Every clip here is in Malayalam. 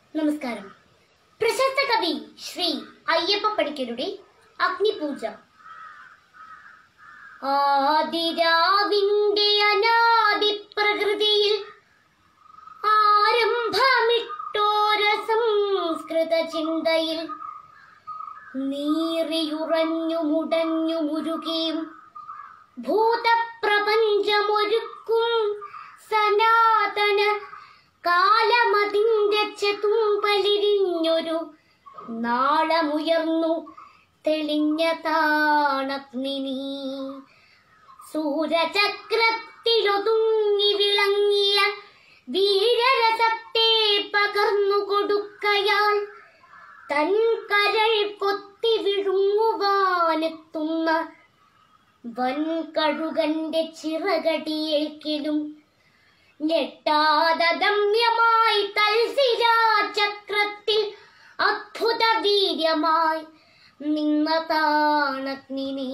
നമസ്കാരം പ്രശസ്ത കവി ശ്രീ അയ്യപ്പ പണിക്കരുടെ അഗ്നിപൂജ ആദിരാവിന്റെ അനാദി പ്രകൃതിയിൽ ആരംഭമിട്ടോര സംസ്കൃത ചിന്തയിൽ നീറിയുറഞ്ഞു മുടഞ്ഞു മുരുകയും ഭൂതപ്രപഞ്ചമൊരുക്കും സനാതന കാലമതിന്റെ ചെതുമ്പലിരിഞ്ഞൊരു നാളമുയർന്നു തെളിഞ്ഞ താണഗ്നി സൂരചക്രത്തിലൊതുങ്ങി വിളങ്ങിയ വീരരസത്തെ പകർന്നു കൊടുക്കയാൽ തൻ കരൾ കൊത്തി വിഴുങ്ങുവാനെത്തുന്ന വൻകഴുകന്റെ ചിറകടിയേൽക്കിലും ഞെട്ടാതമ്യമായി തൽസിരാചക്രത്തിൽ അദ്ഭുത വീര്യമായി നിന്നതാണഗ്നി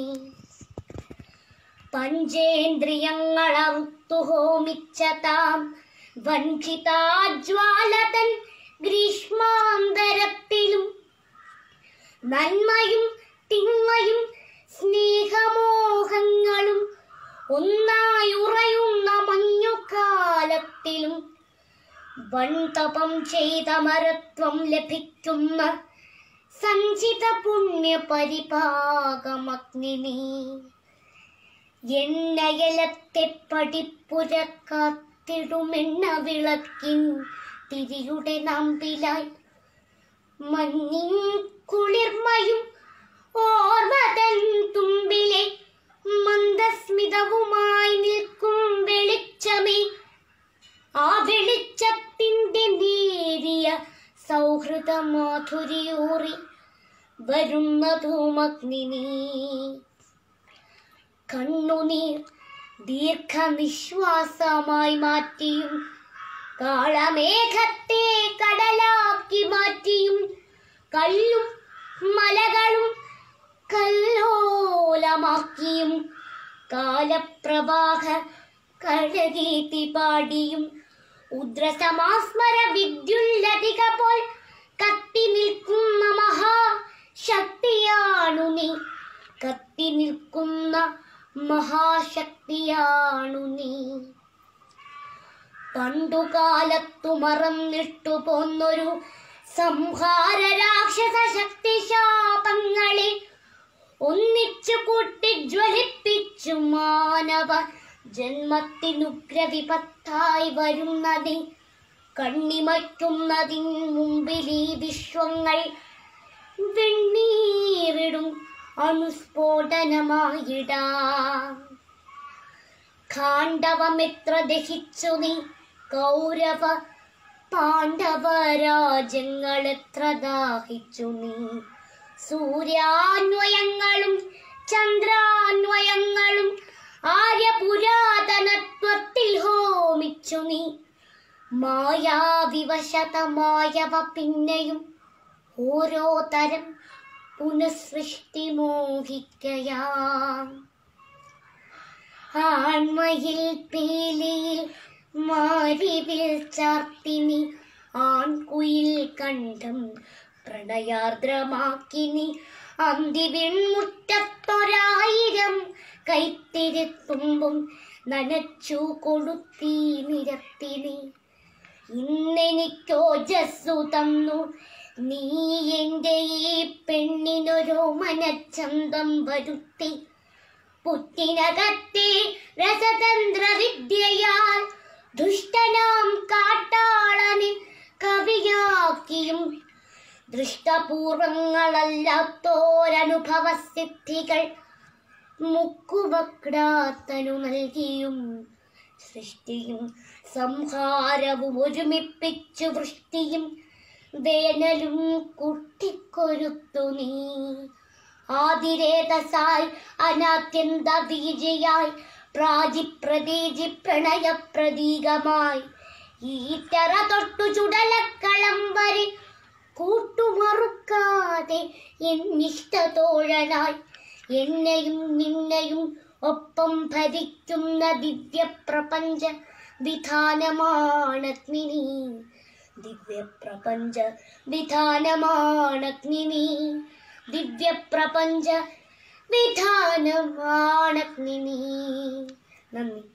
പഞ്ചേന്ദ്രിയങ്ങളറുത്തു ഹോമിച്ച താം വഞ്ചിതാജ്വാലതൻ ഗ്രീഷ്മാന്തരത്തിലും നന്മയും തിന്മയും സ്നേഹമോഹങ്ങളും ഒന്നായി ഉറയുന്ന മഞ്ഞുകാലത്തിലും വൻതപം ചെയ്ത മരത്വം ലഭിക്കുന്ന സഞ്ചിത പുണ്യ പരിപാകമഗ്നി എണ്ണയലത്തെ പടിപ്പുര കാത്തിടുമെണ്ണ വിളക്കിൻ തിരിയുടെ നാമ്പിലായി മഞ്ഞിൻ കുളിർമയും ഓർമ്മതൻ തുമ്പിലെ മന്ദസ്മിതവുമായി നിൽക്കും വെളിച്ചമേ ആ വെളിച്ചത്തിന്റെ നേരിയ സൗഹൃദ മാധുരിയൂറി വരുന്നതുമഗ്നി കണ്ണുനീർ ദീർഘനിശ്വാസമായി മാറ്റിയും കാളമേഘത്തെ കടലാക്കി മാറ്റിയും കല്ലും മലകളും കല്ലോലമാക്കിയും കാലപ്രവാഹ കഴകീത്തി പാടിയും ഉദ്രസമാസ്മര വിദ്യുല്ലതിക പോൽ കത്തി നിൽക്കുന്ന മഹാശക്തിയാണു നീ കത്തി നിൽക്കുന്ന മഹാശക്തിയാണു നീ പണ്ടുകാലത്തു മറന്നിട്ടു പോന്നൊരു സംഹാര രാക്ഷസ ശക്തിശാപങ്ങളെ ഒന്നിച്ചു കൂട്ടി ജ്വലിപ്പിച്ചു മാനവ ജന്മത്തിനുഗ്രവിപത്തായി വരുന്നതി കണ്ണിമയ്ക്കുന്നതിൻ മുമ്പിൽ ഈ വിശ്വങ്ങൾ വെണ്ണീറിടും അണുസ്ഫോടനമായിടാം ഖാണ്ഡവമെത്ര ദഹിച്ചു നീ കൗരവ പാണ്ഡവ രാജ്യങ്ങൾ എത്ര ദാഹിച്ചു നീ സൂര്യാന്വയങ്ങളും ചന്ദ്രാന്വയങ്ങളും ആര്യപുരാതനത്വത്തിൽ ഹോമിച്ചു നീ മായാവിവശതമായവ പിന്നെയും ഓരോ തരം പുനഃസൃഷ്ടി മോഹിക്കയാം ആൺമയിൽ പീലിയിൽ മാരിവിൽ ചാർത്തിനി ആൺകുയിൽ കണ്ടം പ്രണയാർദ്രമാക്കിനി അന്തിവിൺമുറ്റത്തൊരായിരം കൈത്തിരിത്തുമ്പും നനച്ചു കൊളുത്തി നിരത്തിനി ഇന്നെനിക്കോജസ്സു തന്നു നീ എന്റെ ഈ പെണ്ണിനൊരു മനച്ചന്തം വരുത്തി പുറ്റിനകത്തെ രസതന്ത്ര വിദ്യയാൽ ദുഷ്ടനാം കാട്ടാളനെ കവിയാക്കിയും ദൃഷ്ടപൂർവങ്ങളല്ലാത്തോരനുഭവ സിദ്ധികൾ മുക്കുവക്ടാത്തനു നൽകിയും സൃഷ്ടിയും സംഹാരവും ഒരുമിപ്പിച്ചു വൃഷ്ടിയും വേനലും കുട്ടിക്കൊരുത്തു നീ ആതിരേതസായി അനാത്യന്ത ബീജയായി പ്രാജിപ്രതീജി പ്രണയ പ്രതീകമായി ഈറ്ററ തൊട്ടു ചുടലക്കളം വരെ കൂട്ടുമറുക്കാതെ എന്നിഷ്ടതോഴനായി എന്നെയും നിന്നെയും ഒപ്പം ഭരിക്കുന്ന ദിവ്യപ്രപഞ്ച വിധാനമാണഗ്നി ദിവ്യപ്രപഞ്ച വിധാനമാണഗ്നി നീ ദിവ്യപ്രപഞ്ച വിധാനമാണഗ്നി നീ നന്ദി